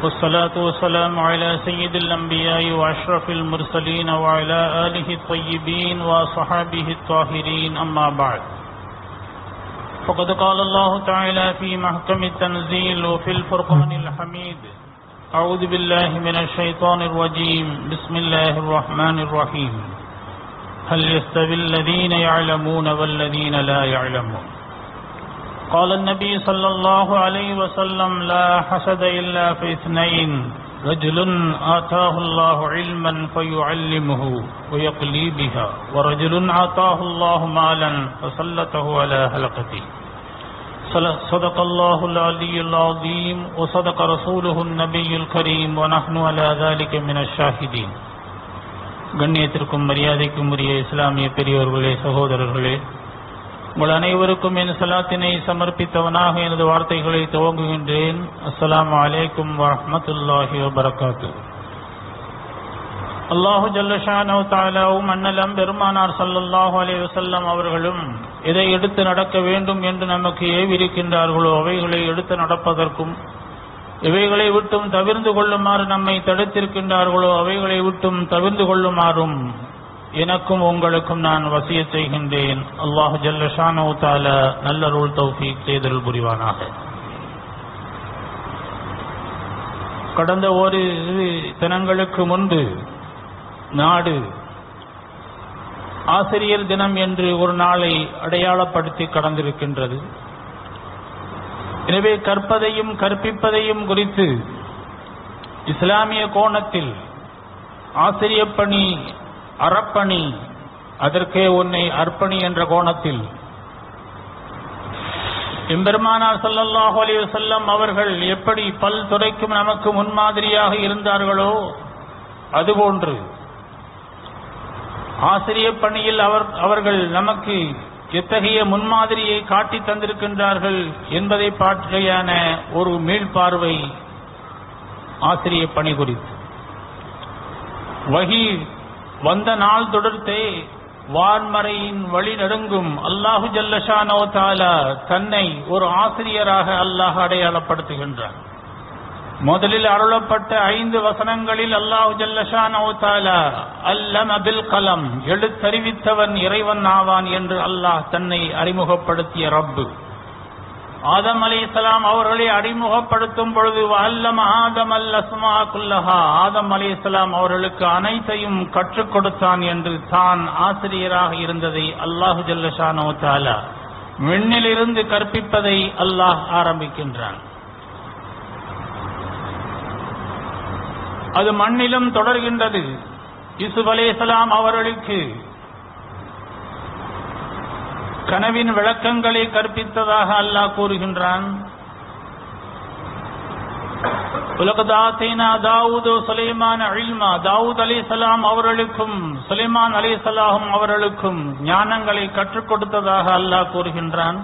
والصلاة والسلام على سيد الأنبياء وأشرف المرسلين وعلى آله الطيبين وصحابه الطاهرين أما بعد فقد قال الله تعالى في محكم التنزيل وفي الفرقان الحميد أعوذ بالله من الشيطان الرجيم بسم الله الرحمن الرحيم هل يستوي الذين يعلمون والذين لا يعلمون قال النبي صلى الله عليه وسلم لا حسد إلا في اثنين رجل آتاه الله علما فيعلمه ويقلي بها ورجل آتاه الله مالا فسلطه على هلقته صدق الله العلي العظيم وصدق رسوله النبي الكريم ونحن على ذلك من الشاهدين கண்ணியத்திற்கும் மரியாதைக்கும் உரிய இஸ்லாமிய பெரியோர்களே சகோதரர்களே உங்கள் அனைவருக்கும் என் சலாத்தினை சமர்ப்பித்தவனாக எனது வார்த்தைகளை துவங்குகின்றேன் அஸ்ஸலாமு அலைக்கும் வரஹ்மத்துல்லாஹி வபரகாத்து அல்லாஹு ஜல்லஷானோ தாலாவும் அண்ணலம் பெருமானார் சல்லல்லாஹு அலைஹி வஸல்லம் அவர்களும் எதை எடுத்து நடக்க வேண்டும் என்று நமக்கு ஏவிருக்கின்றார்களோ அவைகளை எடுத்து நடப்பதற்கும் இவைகளை விட்டும் தவிர்ந்து கொள்ளுமாறு நம்மை தடுத்திருக்கின்றார்களோ அவைகளை விட்டும் தவிர்ந்து கொள்ளுமாறும் எனக்கும் உங்களுக்கும் நான் வசிய செய்கின்றேன் அல்லாஹு ஜல்லஷானோ தால நல்ல ரூல் தௌஃபீக் செய்தல் புரிவானாக கடந்த ஒரு தினங்களுக்கு முன்பு நாடு ஆசிரியர் தினம் என்று ஒரு நாளை அடையாளப்படுத்தி கடந்திருக்கின்றது எனவே கற்பதையும் கற்பிப்பதையும் குறித்து இஸ்லாமிய கோணத்தில் ஆசிரிய பணி அறப்பணி அதற்கே உன்னை அர்ப்பணி என்ற கோணத்தில் எம்பெருமானார் சல்லல்லாஹு அலைஹி வஸல்லம் அவர்கள் எப்படி பல் துறைக்கும் நமக்கு முன்மாதிரியாக இருந்தார்களோ அதுபோன்று ஆசிரிய பணியில் அவர் அவர்கள் நமக்கு எத்தகைய முன்மாதிரியை காட்டி தந்திருக்கின்றார்கள் என்பதை பற்றியான ஒரு மீள்பார்வை ஆசிரிய பணி குறித்து வகி வந்த நாள் தொடர்த்தே வான்மறையின் வழி நடுங்கும் அல்லாஹு ஜல்லஷானோ தாலா தன்னை ஒரு ஆசிரியராக அல்லாஹ் அடையாளப்படுத்துகின்றான் முதலில் அருளப்பட்ட ஐந்து வசனங்களில் அல்லாஹு ஜல்லஷானோ தாலா அல்லம் அபில் கலம் எழுத்தறிவித்தவன் இறைவன் ஆவான் என்று அல்லாஹ் தன்னை அறிமுகப்படுத்திய ரப்பு ஆதம் அலி இஸ்லாம் அவர்களை அறிமுகப்படுத்தும் பொழுது அல்லம் ஆதம் அல் அஸ்மா குல்லஹா ஆதம் அலி இஸ்லாம் அவர்களுக்கு அனைத்தையும் கற்றுக் கொடுத்தான் என்று தான் ஆசிரியராக இருந்ததை அல்லாஹு ஜல்லஷானோ தாலா விண்ணிலிருந்து கற்பிப்பதை அல்லாஹ் ஆரம்பிக்கின்றான் அது மண்ணிலும் தொடர்கின்றது யூசுப் அலேசலாம் அவர்களுக்கு கனவின் விளக்கங்களை கற்பித்ததாக அல்லாஹ் கூறுகின்றான் தாவூது சுலைமான் அழிமா தாவூத் அலி சலாம் அவர்களுக்கும் சுலைமான் அலி சலாஹும் அவர்களுக்கும் ஞானங்களை கற்றுக் கொடுத்ததாக அல்லாஹ் கூறுகின்றான்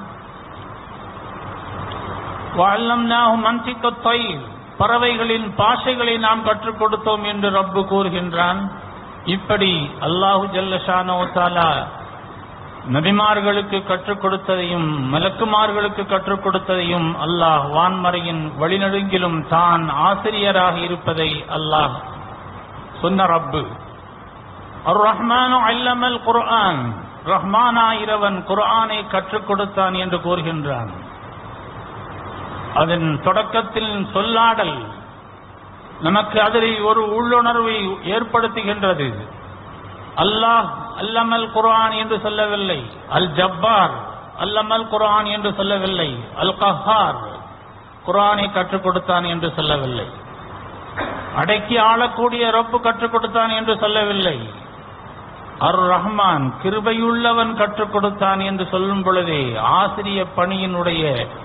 பறவைகளின் பாஷைகளை நாம் கற்றுக் கொடுத்தோம் என்று ரப்பு கூறுகின்றான் இப்படி அல்லாஹு ஜல்லஷானோ தாலா நபிமார்களுக்கு கற்றுக் கொடுத்ததையும் மலக்குமார்களுக்கு கற்றுக் கொடுத்ததையும் அல்லாஹ் வான்மறையின் வழிநடுங்கிலும் தான் ஆசிரியராக இருப்பதை அல்லாஹ் சொன்ன ரப்பு அர் ரஹ்மானு அல்லமல் குர்ஆன் ரஹ்மானாயிரவன் குர்ஆனை கற்றுக் கொடுத்தான் என்று கூறுகின்றான் அதன் தொடக்கத்தில் சொல்லாடல் நமக்கு அதில் ஒரு உள்ளுணர்வை ஏற்படுத்துகின்றது அல்லாஹ் அல்லமல் குர்ஆன் என்று சொல்லவில்லை அல் ஜப்பார் அல்லமல் குர்ஆன் என்று சொல்லவில்லை அல் கஹார் குர்ஆனை கற்றுக் கொடுத்தான் என்று சொல்லவில்லை அடக்கி ஆளக்கூடிய ரப்பு கற்றுக் கொடுத்தான் என்று சொல்லவில்லை அர் ரஹ்மான் கிருபையுள்ளவன் கற்றுக் கொடுத்தான் என்று சொல்லும் பொழுதே ஆசிரிய பணியினுடைய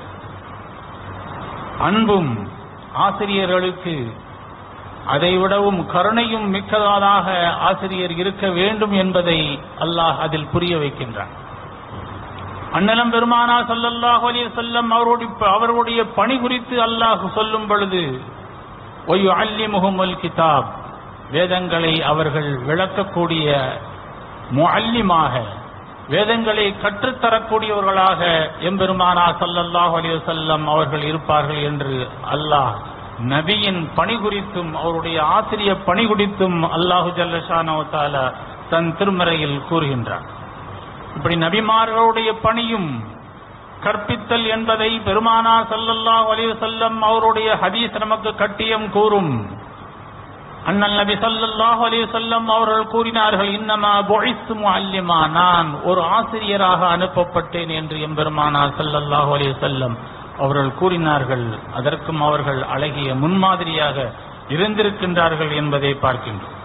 அன்பும் ஆசிரியர்களுக்கு அதை விடவும் கருணையும் மிக்கதாக ஆசிரியர் இருக்க வேண்டும் என்பதை அல்லாஹ் அதில் புரிய வைக்கின்றான் அண்ணலம் பெருமானா சல்லல்லாஹு அலைஹி வஸல்லம் அவருடைய அவர்களுடைய பணி குறித்து அல்லாஹ் சொல்லும் பொழுது ஒய் அல்லிமுகமுல் கிதாப் வேதங்களை அவர்கள் விளக்கக்கூடிய முஅல்லிமாக வேதங்களை கற்றுத்தரக்கூடியவர்களாக எம்பெருமானா ஸல்லல்லாஹு அலைஹி வஸல்லம் அவர்கள் இருப்பார்கள் என்று அல்லாஹ் நபியின் பணி குறித்தும் அவருடைய ஆசிரிய பணி குறித்தும் அல்லாஹு ஜல்லஷானவத்தால தன் திருமறையில் கூறுகின்றார் இப்படி நபிமார்களுடைய பணியும் கற்பித்தல் என்பதை பெருமானார் ஸல்லல்லாஹு அலைஹி வஸல்லம் அவருடைய ஹதீஸ் நமக்கு கட்டியம் கூறும் அண்ணல் நபி ஸல்லல்லாஹு அலைஹி வஸல்லம் அவர்கள் கூறினார்கள் இன்னமா புஇஸ்து முஅல்லிமா நான் ஒரு ஆசிரியராக அனுப்பப்பட்டேன் என்று எம்பெருமானார் ஸல்லல்லாஹு அலைஹி வஸல்லம் அவர்கள் கூறினார்கள் அதற்கும் அவர்கள் அழகிய முன்மாதிரியாக இருந்திருக்கின்றார்கள் என்பதை பார்க்கின்றோம்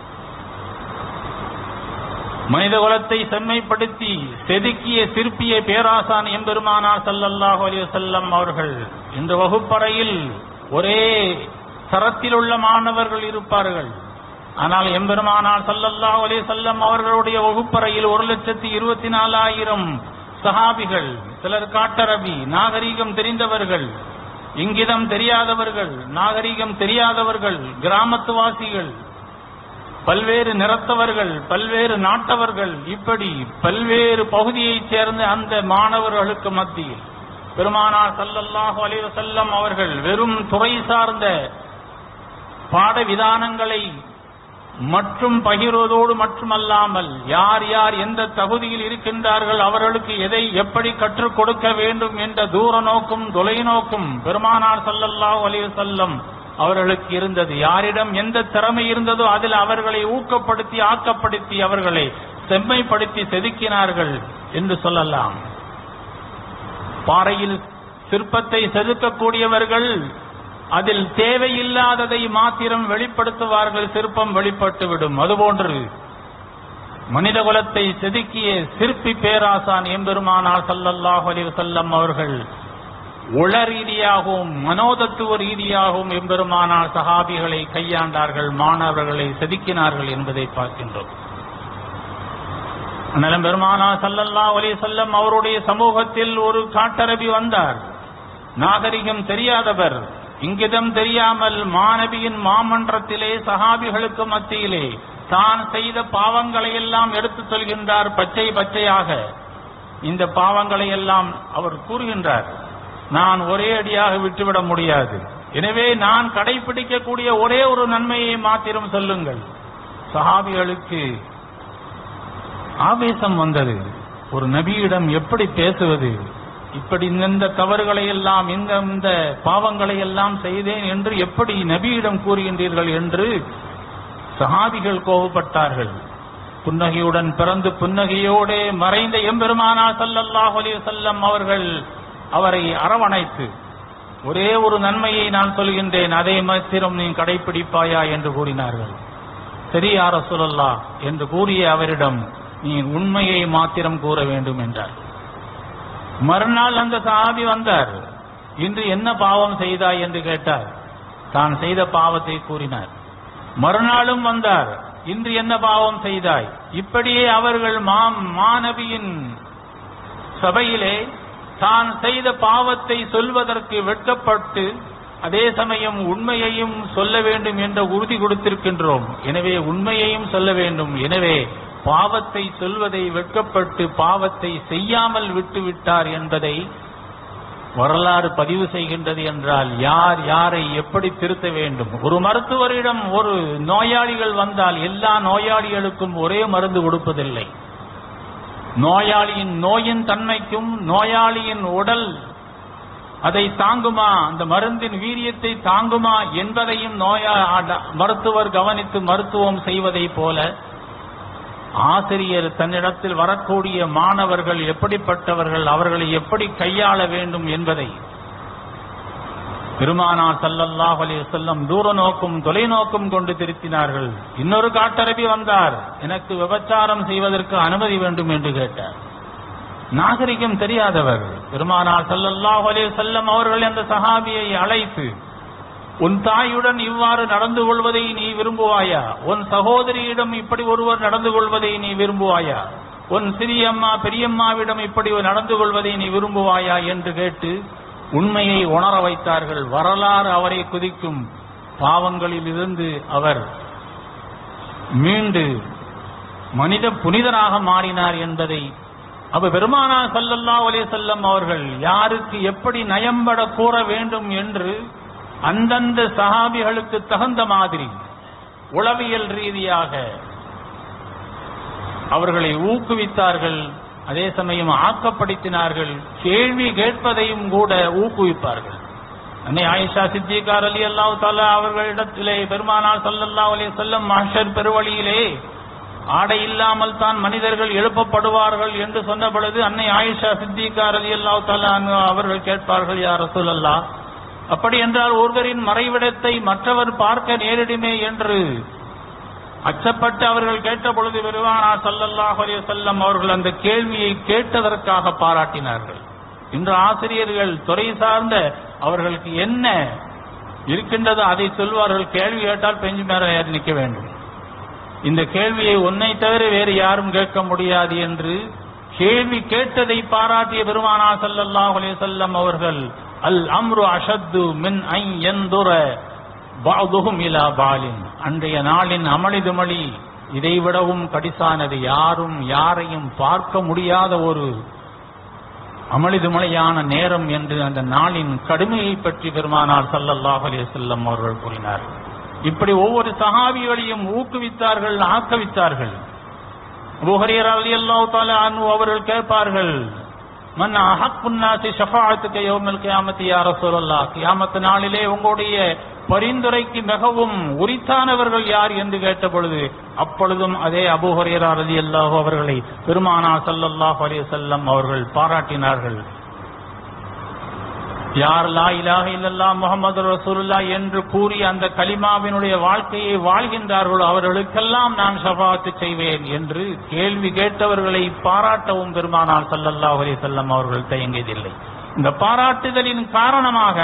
மனித குலத்தை செம்மைப்படுத்தி செதுக்கிய சிற்பிய பேராசான் எம்பெருமானார் ஸல்லல்லாஹு அலைஹி வஸல்லம் அவர்கள் இந்த வகுப்பறையில் ஒரே தரத்தில் உள்ள மாணவர்கள் இருப்பார்கள் ஆனால் எம்பெருமானார் ஸல்லல்லாஹு அலைஹி வஸல்லம் அவர்களுடைய வகுப்பறையில் ஒரு லட்சத்தி இருபத்தி நாலாயிரம் சஹாபிகள் சிலர் காட்டரபி நாகரீகம் தெரிந்தவர்கள் இங்கிதம் தெரியாதவர்கள் நாகரீகம் தெரியாதவர்கள் கிராமத்துவாசிகள் பல்வேறு நிறத்தவர்கள் பல்வேறு நாட்டவர்கள் இப்படி பல்வேறு பகுதியைச் சேர்ந்த அந்த மாணவர்களுக்கு மத்தியில் பெருமானார் ஸல்லல்லாஹு அலைஹி வஸல்லம் அவர்கள் வெறும் துறை சார்ந்த பாட விதானங்களை மற்றும் பகிர்வதோடு மட்டுமல்லாமல் யார் யார் எந்த தகுதியில் இருக்கின்றார்கள் அவர்களுக்கு எதை எப்படி கற்றுக் கொடுக்க வேண்டும் என்ற தூர நோக்கும் தொலைநோக்கும் பெருமானார் ஸல்லல்லாஹு அலைஹி வஸல்லம் அவர்களுக்கு இருந்தது யாரிடம் எந்த திறமை இருந்ததோ அதில் அவர்களை ஊக்கப்படுத்தி ஆக்கப்படுத்தி அவர்களை செம்மைப்படுத்தி செதுக்கினார்கள் என்று சொல்லலாம் பாறையில் சிற்பத்தை செதுக்கக்கூடியவர்கள் அதில் தேவையில்லாததை மாத்திரம் வெளிப்படுத்துவார்கள் சிற்பம் வெளிப்பட்டுவிடும் அதுபோன்று மனித குலத்தை செதுக்கிய சிற்பி பேராசான் எம்பெருமானார் ஸல்லல்லாஹு அலைஹி வஸல்லம் அவர்கள் உள ரீதியாகவும் மனோதத்துவ ரீதியாகவும் எம்பெருமானார் சஹாபிகளை கையாண்டார்கள் மாணவர்களை செதுக்கினார்கள் என்பதை பார்க்கின்றோம் அண்ணலம் பெருமானார் ஸல்லல்லாஹு அலைஹி வஸல்லம் அவருடைய சமூகத்தில் ஒரு காட்டரபி வந்தார் நாகரிகம் தெரியாதவர் இங்கிதம் தெரியாமல் மாணவியின் மாமன்றத்திலே சஹாபிகளுக்கு மத்தியிலே தான் செய்த பாவங்களை எல்லாம் எடுத்துச் சொல்கின்றார் பச்சை பச்சையாக இந்த பாவங்களை எல்லாம் அவர் கூறுகின்றார் நான் ஒரே அடியாக விட்டுவிட முடியாது எனவே நான் கடைபிடிக்கக்கூடிய ஒரே ஒரு நன்மையை மாத்திரம் சொல்லுங்கள் சஹாபிகளுக்கு ஆவேசம் வந்தது ஒரு நபியிடம் எப்படி பேசுவது இப்படி இந்த தவறுகளை எல்லாம் இந்த இந்த பாவங்களை எல்லாம் செய்தேன் என்று எப்படி நபியிடம் கூறுகின்றீர்கள் என்று சஹாபிகள் கோபப்பட்டார்கள் புன்னகையுடன் பிறந்து புன்னகையோடே மறைந்த எம்பெருமானார் ஸல்லல்லாஹு அலைஹி வஸல்லம் அவர்கள் அவரை அரவணைத்து ஒரே ஒரு நன்மையை நான் சொல்கின்றேன் அதை மாத்திரம் நீ கடைபிடிப்பாயா என்று கூறினார்கள் சரி யார சொல்லல்லா என்று கூறிய அவரிடம் நீ உண்மையை மாத்திரம் கூற வேண்டும் என்றார் மறுநாள் அந்த சஹாபி வந்தார் இன்று என்ன பாவம் செய்தாய் என்று கேட்டார் தான் செய்த பாவத்தை கூறினார் மறுநாளும் வந்தார் இன்று என்ன பாவம் செய்தாய் இப்படியே அவர்கள் மாம் மாநபியின் சபையிலே தான் செய்த பாவத்தை சொல்வதற்கு வெட்கப்பட்டு அதே சமயம் உண்மையையும் சொல்ல வேண்டும் என்ற உறுதி கொடுத்திருக்கின்றோம் எனவே உண்மையையும் சொல்ல வேண்டும் எனவே பாவத்தை சொல்வதை வெட்கப்பட்டு பாவத்தை செய்யாமல் விட்டுவிட்டார் என்பதை வரலாறு பதிவு செய்கின்றது என்றால் யார் யாரை எப்படி திருத்த வேண்டும் ஒரு மருத்துவரிடம் ஒரு நோயாளிகள் வந்தால் எல்லா நோயாளிகளுக்கும் ஒரே மருந்து கொடுப்பதில்லை நோயாளியின் நோயின் தன்மைக்கும் நோயாளியின் உடல் அதை தாங்குமா அந்த மருந்தின் வீரியத்தை தாங்குமா என்பதையும் நோயா மருத்துவர் கவனித்து மருத்துவம் செய்வதைப் போல ஆசிரியர் தன்னிடத்தில் வரக்கூடிய மாணவர்கள் எப்படிப்பட்டவர்கள் அவர்களை எப்படி கையாள வேண்டும் என்பதை பெருமானார் ஸல்லல்லாஹு அலைஹி வஸல்லம் தூர நோக்கும் தொலைநோக்கும் கொண்டு திருத்தினார்கள் இன்னொரு காட்டரபி வந்தார் எனக்கு விபச்சாரம் செய்வதற்கு அனுமதி வேண்டும் என்று கேட்டார் நாகரிகம் தெரியாதவர் பெருமானார் ஸல்லல்லாஹு அலைஹி வஸல்லம் அவர்கள் அந்த சஹாபியை அழைத்து உன் தாயுடன் இவ்வாறு நடந்து கொள்வதை நீ விரும்புவாயா உன் சகோதரியிடம் இப்படி ஒருவர் நடந்து கொள்வதை நீ விரும்புவாயா உன் சிறியம்மா பெரியம்மாவிடம் இப்படி நடந்து கொள்வதை நீ விரும்புவாயா என்று கேட்டு உண்மையை உணர வைத்தார்கள் வரலாறு அவரை குதிக்கும் பாவங்களில் இருந்து அவர் மீண்டு மனித புனிதராக மாறினார் என்பதை அப்ப பெருமானார் ஸல்லல்லாஹு அலைஹி வஸல்லம் அவர்கள் யாருக்கு எப்படி நயம்பட கூற வேண்டும் என்று அந்தந்த சஹாபிகளுக்கு தகுந்த மாதிரி உளவியல் ரீதியாக அவர்களை ஊக்குவித்தார்கள் அதே சமயம் ஆக்கப்படுத்தினார்கள் கேள்வி கேட்பதையும் கூட ஊக்குவிப்பார்கள் அன்னை ஆயிஷா சித்திகார் அலி அல்லாஹ் தாலா அவர்களிடத்திலே பெருமானார் சல்லல்லாஹு அலைஹி வஸல்லம் மஹ்ஷர் பெருவழியிலே ஆடை இல்லாமல் தான் மனிதர்கள் எழுப்பப்படுவார்கள் என்று சொன்ன பொழுது அன்னை ஆயிஷா சித்திகார் அலி அல்லாஹ் தாலா அவர்கள் கேட்பார்கள் யார் ரசூலல்லா அப்படி என்றால் ஒருவரின் மறைவிடத்தை மற்றவர் பார்க்க நேரிடுமே என்று அச்சப்பட்டு அவர்கள் கேட்ட பொழுது பெருமானார் சல்லல்லாஹு அலைஹி வஸல்லம் அவர்கள் அந்த கேள்வியை கேட்டதற்காக பாராட்டினார்கள் இன்று ஆசிரியர்கள் துறை சார்ந்த அவர்களுக்கு என்ன இருக்கின்றதோ அதை சொல்வார்கள் கேள்வி கேட்டால் பெஞ்சு மேல ஏறி நிற்க வேண்டும் இந்த கேள்வியை உன்னை தவிர வேறு யாரும் கேட்க முடியாது என்று கேள்வி கேட்டதை பாராட்டிய பெருமானார் ஸல்லல்லாஹு அலைஹி வஸல்லம் அவர்கள் அல் அம்ரு அஷத்து மின் ஐ எந்துர பாதுகும் இலா பாலின் அன்றைய நாளின் அமளிதுமளி இதைவிடவும் கடிசானது யாரும் யாரையும் பார்க்க முடியாத ஒரு அமளிதுமலையான நேரம் என்று அந்த நாளின் கடுமையை பற்றி பெருமானார் ஸல்லல்லாஹு அலைஹி வஸல்லம் அவர்கள் கூறினார் இப்படி ஒவ்வொரு சஹாபிகளையும் ஊக்குவித்தார்கள் ஆக்கவித்தார்கள் புஹரியர் ரலியல்லாஹு தஆலா அன்ஹு அவர்கள் கேட்பார்கள் மன் அஹக்குன் நாசி ஷஃபாஅத்துக யௌமல் கியாமத்தி யா ரசூலல்லாஹ் கியாமத் நாளிலே உங்களுடைய பரிந்துரைக்கு மிகவும் உரித்தானவர்கள் யார் என்று கேட்ட பொழுது அப்பொழுதும் அதே அபூ ஹுரைரா ரலியல்லாஹு அவர்களை பெருமானார் ஸல்லல்லாஹு அலைஹி வஸல்லம் அவர்கள் பாராட்டினார்கள் யார் லா இலாஹ இல்லல்லாஹ் முஹம்மது ரசூலுல்லாஹ் என்று கூறி அந்த கலிமாவினுடைய வாழ்க்கையை வாழ்கின்றார்களோ அவர்களுக்கெல்லாம் நான் ஷஃபாத்து செய்வேன் என்று கேள்வி கேட்டவர்களை பாராட்டவும் பெருமானார் ஸல்லல்லாஹு அலைஹி வஸல்லம் அவர்கள் தயங்கியதில்லை இந்த பாராட்டுதலின் காரணமாக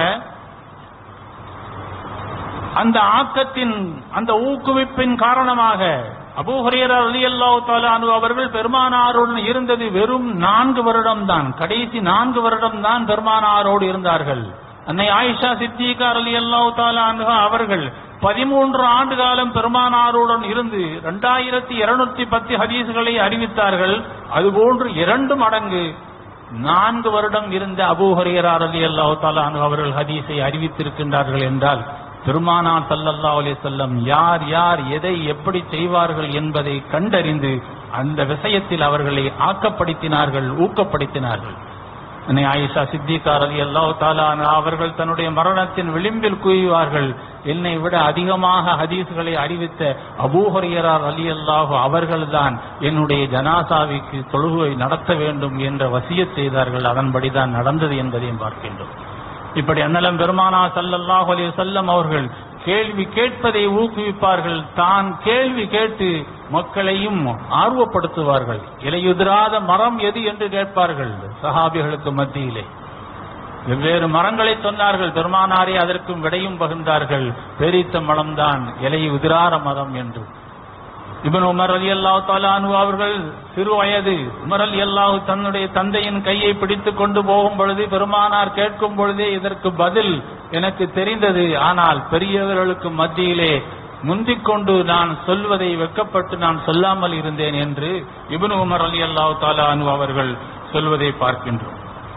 அந்த ஆக்கத்தின் அந்த ஊக்குவிப்பின் காரணமாக அபூ ஹுரைரா ரலியல்லாஹு தஆலா அன்ஹு அவர்கள் பெருமானாருடன் இருந்தது வெறும் நான்கு வருடம் தான் கடைசி நான்கு வருடம் தான் பெருமானாரோடு இருந்தார்கள் அன்னை ஆயிஷா சித்திகா ரலியல்லாஹு தஆலா அன்ஹா அவர்கள் பதிமூன்று ஆண்டு காலம் பெருமானாருடன் இருந்து இரண்டாயிரத்தி இருநூத்தி பத்து ஹதீஸ்களை அறிவித்தார்கள் அதுபோன்று இரண்டு மடங்கு நான்கு வருடம் இருந்த அபூ ஹுரைரா ரலியல்லாஹு தஆலா அன்ஹு அவர்கள் ஹதீஸை அறிவித்திருக்கின்றார்கள் என்றால் பெருமானார் ஸல்லல்லாஹு அலைஹி வஸல்லம் யார் யார் எதை எப்படி செய்வார்கள் என்பதை கண்டறிந்து அந்த விஷயத்தில் அவர்களை ஆக்கப்படுத்தினார்கள் ஊக்கப்படுத்தினார்கள் அன்னை ஆயிஷா சித்திகா ரலியல்லாஹு தஆலா அன்ஹா அவர்கள் தன்னுடைய மரணத்தின் விளிம்பில் கூறுவார்கள் என்னை விட அதிகமாக ஹதீஸ்களை அறிவித்த அபூ ஹுரைரா ரலியல்லாஹு அவர்கள்தான் என்னுடைய ஜனாசாவிற்கு தொழுகை நடத்த வேண்டும் என்ற வசியத் செய்தார்கள் அதன்படிதான் நடந்தது என்பதையும் பார்க்கின்றோம் இப்படி அன்னலம் பெருமானா சல்லல்லாஹு அலைஹி வஸல்லம் அவர்கள் கேள்வி கேட்பதை ஊக்குவிப்பார்கள் தான் கேள்வி கேட்டு மக்களையும் ஆர்வப்படுத்துவார்கள் இலையுதிராத மரம் எது என்று கேட்பார்கள் சஹாபிகளுக்கு மத்தியிலே வெவ்வேறு மரங்களை சொன்னார்கள் பெருமானாரே அதற்கும் விடையும் பகிர்ந்தார்கள் பெரித்த மரம்தான் இலை உதிரார மரம் என்று இபன் உமர் அலி அல்லாஹ் தாலானு அவர்கள் சிறு வயது உமர் அலி அல்லாஹ் தன்னுடைய தந்தையின் கையை பிடித்துக் கொண்டு போகும் பொழுது பெருமானார் கேட்கும் பொழுதே இதற்கு பதில் எனக்கு தெரிந்தது ஆனால் பெரியவர்களுக்கு மத்தியிலே முந்திக் கொண்டு நான் சொல்வதை வெட்கப்பட்டு நான் சொல்லாமல் இருந்தேன் என்று இபன் உமர் அலி அல்லாஹ் தாலானு அவர்கள் சொல்வதை பார்க்கின்றோம்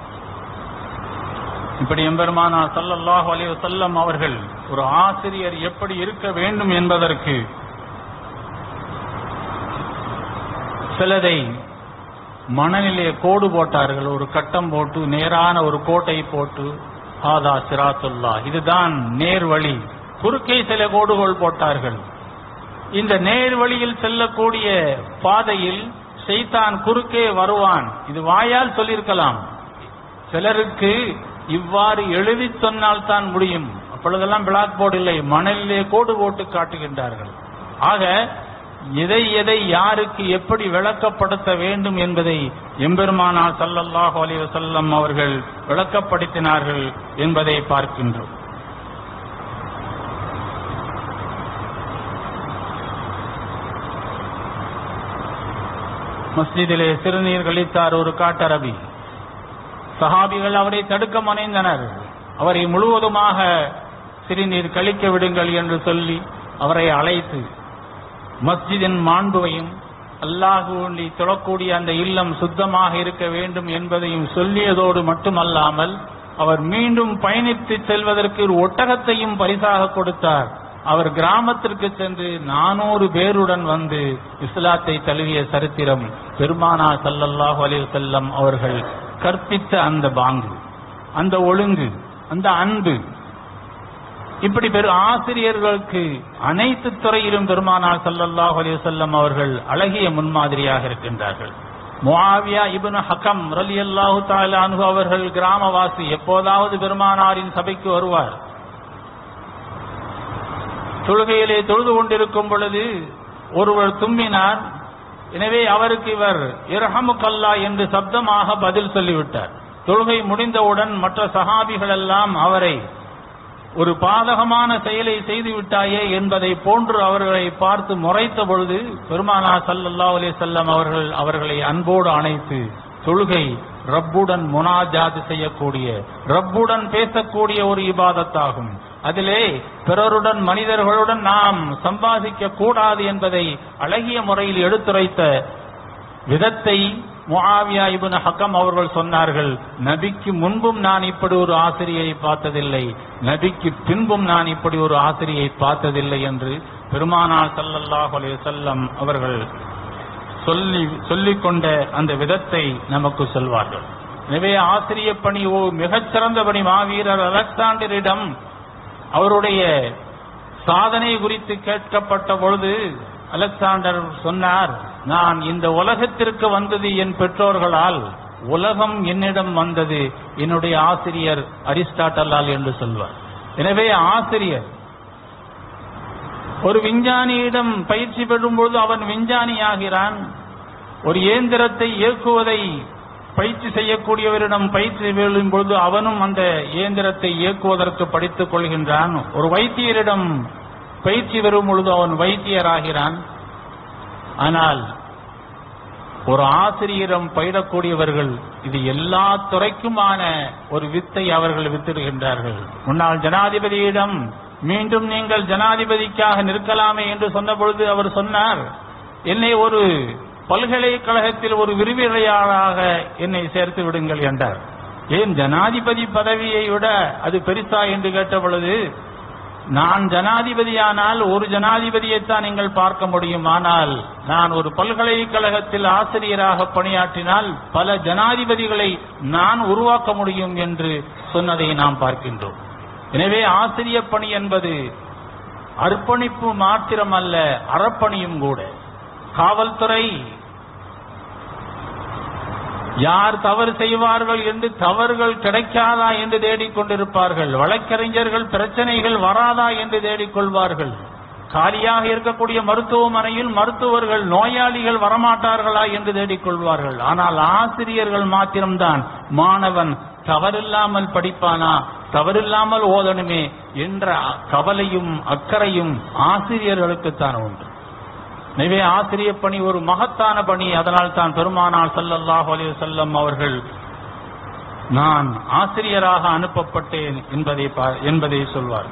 இப்படி எம்பெருமானார் ஸல்லல்லாஹு அலைஹி வஸல்லம் அவர்கள் ஒரு ஆசிரியர் எப்படி இருக்க வேண்டும் என்பதற்கு சிலதை மணலிலே கோடு போட்டார்கள் ஒரு கட்டம் போட்டு நேரான ஒரு கோட்டை போட்டு ஆதா சிராத்துல்லா இதுதான் நேர் வழி குறுக்கே சில கோடுகள் போட்டார்கள் இந்த நேர் வழியில் செல்லக்கூடிய பாதையில் செய்தான் குறுக்கே வருவான் இது வாயால் சொல்லியிருக்கலாம் சிலருக்கு இவ்வாறு எழுதி சொன்னால் தான் முடியும் அப்பொழுதெல்லாம் பிளாக் போர்டு இல்லை மணலிலே கோடு போட்டு காட்டுகின்றார்கள் ஆக எதை எதை யாருக்கு எப்படி விளக்கப்படுத்த வேண்டும் என்பதை எம்பெருமானார் ஸல்லல்லாஹு அலைஹி வஸல்லம் அவர்கள் விளக்கப்படுத்தினார்கள் என்பதை பார்க்கின்றோம் மஸ்ஜிதிலே சிறுநீர் கழித்தார் ஒரு காட்டரபி சஹாபிகள் அவரை தடுக்க முனைந்தனர் அவரை முழுவதுமாக சிறுநீர் கழிக்க விடுங்கள் என்று சொல்லி அவரை அழைத்து மஸ்ஜிதின் மாண்புவையும் அல்லாஹுவை தொழக்கூடிய அந்த இல்லம் சுத்தமாக இருக்க வேண்டும் என்பதையும் சொல்லியதோடு மட்டுமல்லாமல் அவர் மீண்டும் பயணித்து செல்வதற்கு ஒரு ஒட்டகத்தையும் பரிசாக கொடுத்தார் அவர் கிராமத்திற்கு சென்று நானூறு பேருடன் வந்து இஸ்லாத்தை தழுவிய சரித்திரம் பெருமானா ஸல்லல்லாஹு அலைஹி வஸல்லம் அவர்கள் கற்பித்த அந்த பாங்கு அந்த ஒழுங்கு அந்த அன்பு இப்படி பெரு ஆசிரியர்களுக்கு அனைத்து துறையிலும் பெருமானார் ஸல்லல்லாஹு அலைஹி வஸல்லம் அவர்கள் அழகிய முன்மாதிரியாக இருக்கின்றார்கள் முஆவியா இப்னு ஹக்கம் ரலியல்லாஹு தஆலா அன்ஹு அவர்கள் கிராமவாசி எப்போதாவது பெருமானாரின் சபைக்கு வருவார் தொழுகையிலே தொழுது கொண்டிருக்கும் பொழுது ஒருவர் தும்பினார் எனவே அவருக்கு இவர் இரஹமுக்கல்லா என்று சப்தமாக பதில் சொல்லிவிட்டார் தொழுகை முடிந்தவுடன் மற்ற சஹாபிகள் எல்லாம் அவரை ஒரு பாதகமான செயலை செய்து விட்டாயே என்பதை போன்று அவர்களை பார்த்து முறைத்த பொழுது பெருமானா ஸல்லல்லாஹு அலைஹி வஸல்லம் அவர்கள் அவர்களை அன்போடு அணைத்து தொழுகை ரப்புடன் முனாஜாத் செய்யக்கூடிய ரப்புடன் பேசக்கூடிய ஒரு இபாதத்தாகும் அதிலே பிறருடன் மனிதர்களுடன் நாம் சம்பாதிக்க கூடாது என்பதை அழகிய முறையில் எடுத்துரைத்த விதத்தை முஆவியா இப்னு ஹக்கம் அவர்கள் சொன்னார்கள் நபிக்கு முன்பும் நான் இப்படி ஒரு ஆசிரியை பார்த்ததில்லை நபிக்கு பின்பும் நான் இப்படி ஒரு ஆசிரியை பார்த்ததில்லை என்று பெருமானார் ஸல்லல்லாஹு அலைஹி வஸல்லம் அவர்கள் சொல்லி சொல்லிக் கொண்ட அந்த விதத்தை நமக்கு சொல்வார்கள் எனவே ஆசிரிய பணி ஓ மிகச்சிறந்த பணி மாவீரர் அலெக்சாண்டரிடம் அவருடைய சாதனை குறித்து கேட்கப்பட்ட பொழுது அலெக்சாண்டர் சொன்னார் நான் இந்த உலகத்திற்கு வந்தது என் பெற்றோர்களால் உலகம் என்னிடம் வந்தது என்னுடைய ஆசிரியர் அரிஸ்டாட்டலால் என்று சொல்வார் எனவே ஆசிரியர் ஒரு விஞ்ஞானியிடம் பயிற்சி பெறும்போது அவன் விஞ்ஞானி ஆகிறான் ஒரு இயந்திரத்தை இயக்குவதை பயிற்சி செய்யக்கூடியவரிடம் பயிற்சி பெறும் பொழுது அவனும் அந்த இயந்திரத்தை இயக்குவதற்கு படித்துக் கொள்கின்றான் ஒரு வைத்தியரிடம் பயிற்சி பெறும் பொழுது அவன் வைத்தியராகிறான் ஆனால் ஒரு ஆசிரியரிடம் பயிடக்கூடியவர்கள் இது எல்லா துறைக்குமான ஒரு வித்தை அவர்கள் வித்திடுகின்றார்கள் முன்னாள் ஜனாதிபதியிடம் மீண்டும் நீங்கள் ஜனாதிபதிக்காக நிற்கலாமே என்று சொன்ன பொழுது அவர் சொன்னார் என்னை ஒரு பல்கலைக்கழகத்தில் ஒரு விரிவுரையாளராக என்னை சேர்த்து விடுங்கள் என்றார் ஏன் ஜனாதிபதி பதவியை விட அது பெருசா என்று கேட்ட பொழுது நான் ஜனாதிபதியானால் ஒரு ஜனாதிபதியைத்தான் நீங்கள் பார்க்க முடியும் ஆனால் நான் ஒரு பல்கலைக்கழகத்தில் ஆசிரியராக பணியாற்றினால் பல ஜனாதிபதிகளை நான் உருவாக்க முடியும் என்று சொன்னதை நாம் பார்க்கின்றோம் எனவே ஆசிரிய பணி என்பது அர்ப்பணிப்பு மாத்திரம் அல்ல அறப்பணியும் கூட காவல்துறை யார் தவறு செய்வார்கள் என்று தவறுகள் கிடைக்காதா என்று தேடிக்கொண்டிருப்பார்கள் வழக்கறிஞர்கள் பிரச்சனைகள் வராதா என்று தேடிக்கொள்வார்கள் காலியாக இருக்கக்கூடிய மருத்துவமனையில் மருத்துவர்கள் நோயாளிகள் வரமாட்டார்களா என்று தேடிக்கொள்வார்கள் ஆனால் ஆசிரியர்கள் மாத்திரம்தான் மாணவன் தவறில்லாமல் படிப்பானா தவறில்லாமல் ஓதணுமே என்ற கவலையும் அக்கறையும் ஆசிரியர்களுக்குத்தான் உண்டு எனவே ஆசிரிய பணி ஒரு மகத்தான பணி அதனால் தான் பெருமானார் ஸல்லல்லாஹு அலைஹி வஸல்லம் அவர்கள் நான் ஆசிரியராக அனுப்பப்பட்டேன் என்பதை பா- என்பதை சொல்வார்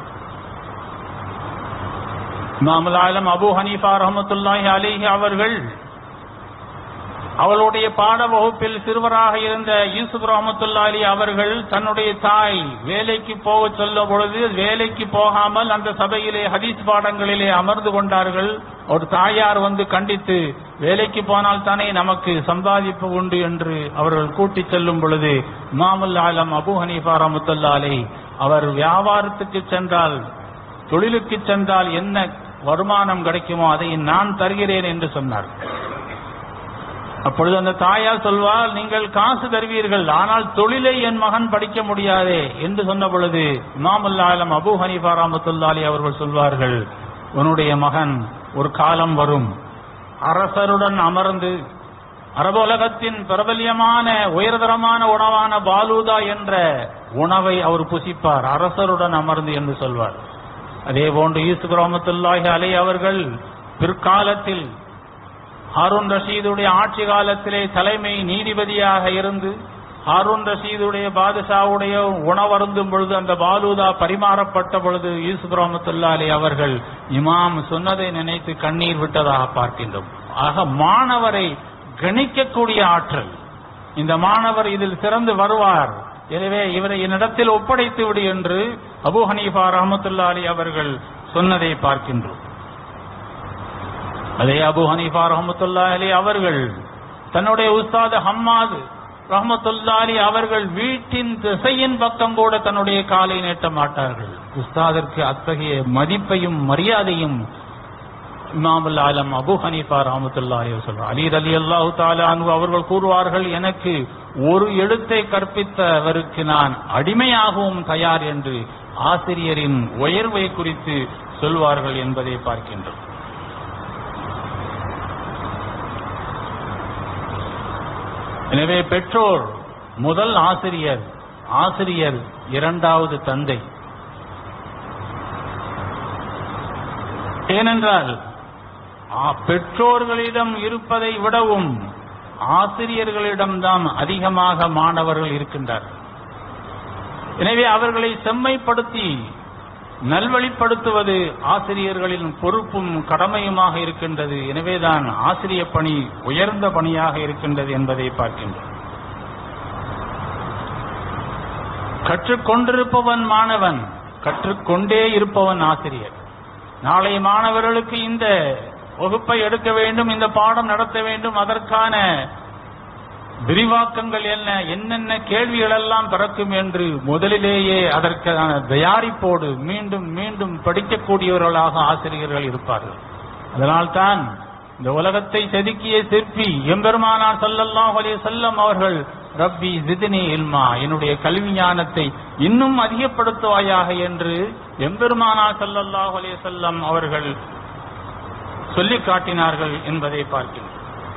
இமாமுல் ஆலம் அபூ ஹனீஃபா ரஹ்மத்துல்லாஹி அலைஹி அவர்கள் அவளுடைய பாட வகுப்பில் சிறுவராக இருந்த யூசுப் ரஹமத்துல்லா அலி அவர்கள் தன்னுடைய தாய் வேலைக்கு போக சொல்ல பொழுது வேலைக்கு போகாமல் அந்த சபையிலே ஹதீஸ் பாடங்களிலே அமர்ந்து கொண்டார்கள் ஒரு தாயார் வந்து கண்டித்து வேலைக்கு போனால் தானே நமக்கு சம்பாதிப்பு உண்டு என்று அவர்கள் கூட்டிச் செல்லும் பொழுது இமாமுல் ஆலம் அபு ஹனீஃபா ரஹமத்துல்லா அலி அவர் வியாபாரத்துக்கு சென்றால் தொழிலுக்கு சென்றால் என்ன வருமானம் கிடைக்குமோ அதை நான் தருகிறேன் என்று சொன்னார் அப்பொழுது அந்த தாயார் சொல்வார் நீங்கள் காசு தருவீர்கள் ஆனால் தொழிலை என் மகன் படிக்க முடியாதே என்று சொன்ன பொழுது இமாமுல் ஆலம் அபு ஹனீஃபா ரஹமத்துல்லாலி அவர்கள் சொல்வார்கள் உன்னுடைய மகன் ஒரு காலம் வரும் அரசருடன் அமர்ந்து அரபு உலகத்தின் பிரபல்யமான உயர்தரமான உணவான பாலூதா என்ற உணவை அவர் புசிப்பார் அரசருடன் அமர்ந்து என்று சொல்வார் அதே போன்று யூசுப் ரஹமத்துல்லாஹி அலை அவர்கள் பிற்காலத்தில் ஹாரூன் ரஷீதுடைய ஆட்சி காலத்திலே தலைமை நீதிபதியாக இருந்து ஹாரூன் ரஷீதுடைய பாதுஷாவுடைய உணவருந்தும் பொழுது அந்த பாலூதா பரிமாறப்பட்ட பொழுது யூசுப் ரஹமத்துல்லா அலி அவர்கள் இமாம் சொன்னதை நினைத்து கண்ணீர் விட்டதாக பார்க்கின்றோம் ஆக மாணவரை கணிக்கக்கூடிய ஆற்றல் இந்த மாணவர் இதில் சிறந்து வருவார் எனவே இவரை என்னிடத்தில் ஒப்படைத்து விடு என்று அபு ஹனீஃபா ரஹமத்துல்லா அலி அவர்கள் சொன்னதை பார்க்கின்றோம் அதே அபு ஹனீஃபா ரஹமத்துல்லா அலி அவர்கள் தன்னுடைய உஸ்தாத் ஹம்மாது ரஹமத்துல்லா அலி அவர்கள் வீட்டின் திசையின் பக்கம் கூட தன்னுடைய காலை நீட்ட மாட்டார்கள் உஸ்தாதிற்கு அத்தகைய மதிப்பையும் மரியாதையும் இமாமுல் ஆலம் அபு ஹனீஃபா ரஹமத்துல்லா அலி சொல்றார் அலி அலி அல்லாஹு தாலா அவர்கள் கூறுவார்கள் எனக்கு ஒரு எழுத்தை கற்பித்தவருக்கு நான் அடிமையாகவும் தயார் என்று ஆசிரியரின் உயர்வை குறித்து சொல்வார்கள் என்பதை பார்க்கின்றோம் எனவே பெற்றோர் முதல் ஆசிரியர் ஆசிரியர் இரண்டாவது தந்தை ஏனென்றால் ஆ- பெற்றோர்களிடம் இருப்பதை விடவும் ஆசிரியர்களிடம்தான் அதிகமாக மாணவர்கள் இருக்கின்றார்கள் எனவே அவர்களை செம்மைப்படுத்தி நல்வழிப்படுத்துவது ஆசிரியர்களின் பொறுப்பும் கடமையுமாக இருக்கின்றது எனவேதான் ஆசிரிய பணி உயர்ந்த பணியாக இருக்கின்றது என்பதை பார்க்கின்றோம் கற்றுக்கொண்டிருப்பவன் மாணவன் கற்றுக்கொண்டே இருப்பவன் ஆசிரியர் நாளை மாணவர்களுக்கு இந்த வகுப்பை எடுக்க வேண்டும் இந்த பாடம் நடத்த வேண்டும் அதற்கான விரிவாக்கங்கள் என்ன என்னென்ன கேள்விகள் எல்லாம் பிறக்கும் என்று முதலிலேயே அதற்கான தயாரிப்போடு மீண்டும் மீண்டும் படிக்கக்கூடியவர்களாக ஆசிரியர்கள் இருப்பார்கள் அதனால்தான் இந்த உலகத்தை செதுக்கிய சிற்பி எம்பெருமானார் ஸல்லல்லாஹு அலைஹி வஸல்லம் அவர்கள் ரப்பி ஜித்னி இல்மா என்னுடைய கல்வி ஞானத்தை இன்னும் அதிகப்படுத்துவாயாக என்று எம்பெருமானார் ஸல்லல்லாஹு அலைஹி வஸல்லம் அவர்கள் சொல்லிக் காட்டினார்கள் என்பதை பார்க்கிறோம்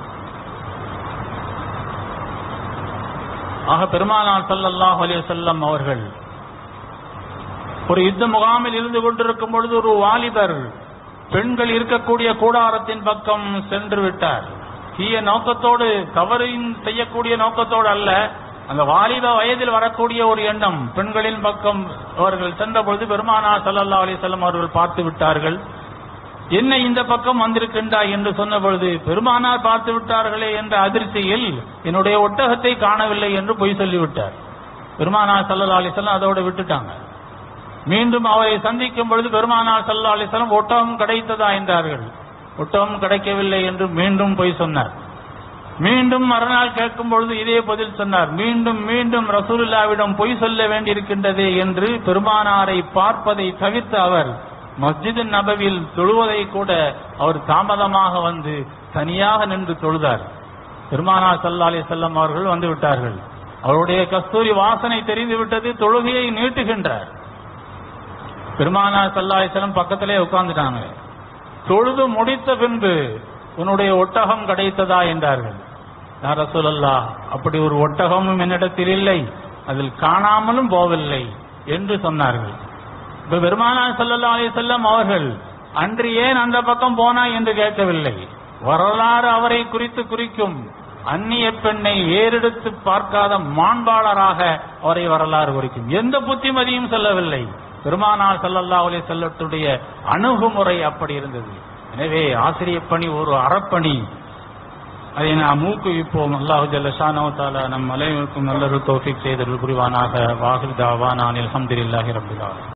ஆக பெருமானார் ஸல்லல்லாஹு அலைஹி வஸல்லம் அவர்கள் ஒரு யுத்த முகாமில் இருந்து கொண்டிருக்கும் பொழுது ஒரு வாலிபர் பெண்கள் இருக்கக்கூடிய கூடாரத்தின் பக்கம் சென்று விட்டார் தீய நோக்கத்தோடு தவறின் செய்யக்கூடிய நோக்கத்தோடு அல்ல அந்த வாலிப வயதில் வரக்கூடிய ஒரு எண்ணம் பெண்களின் பக்கம் அவர்கள் சென்ற பொழுது பெருமானார் ஸல்லல்லாஹு அலைஹி வஸல்லம் அவர்கள் பார்த்து விட்டார்கள் என்ன இந்த பக்கம் வந்திருக்கின்றாய் என்று சொன்ன பொழுது பெருமானார் பார்த்து விட்டார்களே என்ற அதிர்ச்சியில் என்னுடைய ஒட்டகத்தை காணவில்லை என்று பொய் சொல்லிவிட்டார் பெருமானார் சல்லா அலிசல்லாம் அதோட விட்டுட்டாங்க மீண்டும் அவரை சந்திக்கும் பொழுது பெருமானார் சல்லா அலிசல்லாம் ஒட்டகம் கிடைத்ததா என்றார்கள் ஒட்டகம் கிடைக்கவில்லை என்று மீண்டும் பொய் சொன்னார் மீண்டும் மறுநாள் கேட்கும் பொழுது இதே பதில் சொன்னார் மீண்டும் மீண்டும் ரசூலுல்லாவிடம் பொய் சொல்ல வேண்டியிருக்கின்றதே என்று பெருமானாரை பார்ப்பதை தவிர்த்து அவர் மஸ்ஜிது நபவில் தொழுவதை கூட அவர் தாமதமாக வந்து தனியாக நின்று தொழுதார் பெருமானார் சல்லா அலி செல்லம் அவர்கள் வந்து விட்டார்கள் அவருடைய கஸ்தூரி வாசனை தெரிந்து விட்டது தொழுகையை நீட்டுகின்றார் பெருமானார் சல்லா அலிஸ்லம் பக்கத்திலே உட்கார்ந்துட்டாங்க தொழுது முடித்த பின்பு உன்னுடைய ஒட்டகம் கிடைத்ததா என்றார்கள் யார் ரசூலல்லா அப்படி ஒரு ஒட்டகமும் என்னிடத்தில் இல்லை அதில் காணாமலும் போகவில்லை என்று சொன்னார்கள் இப்ப பெருமானார் ஸல்லல்லாஹு அலைஹி வஸல்லம் அவர்கள் அன்று ஏன் அந்த பக்கம் போனா என்று கேட்கவில்லை வரலாறு அவரை குறித்து குறிக்கும் அந்நிய பெண்ணை ஏறெடுத்து பார்க்காத மாண்பாளராக அவரை வரலாறு குறிக்கும் எந்த புத்திமதியும் சொல்லவில்லை பெருமானார் ஸல்லல்லாஹு அலைஹி வஸல்லத்துடைய அணுகுமுறை அப்படி இருந்தது எனவே ஆசிரியப் பணி ஒரு அறப்பணி அதை நாம் ஊக்குவிப்போம் அல்லாஹு ஜல்ல ஷானோ தாலா நம் அனைவருக்கும் நல்லொரு தௌஃபிக் செய்தல் புரிவானாக வாஹிர் தாவானான் அல்ஹம்துலில்லாஹி ரப்பில் ஆலமீன்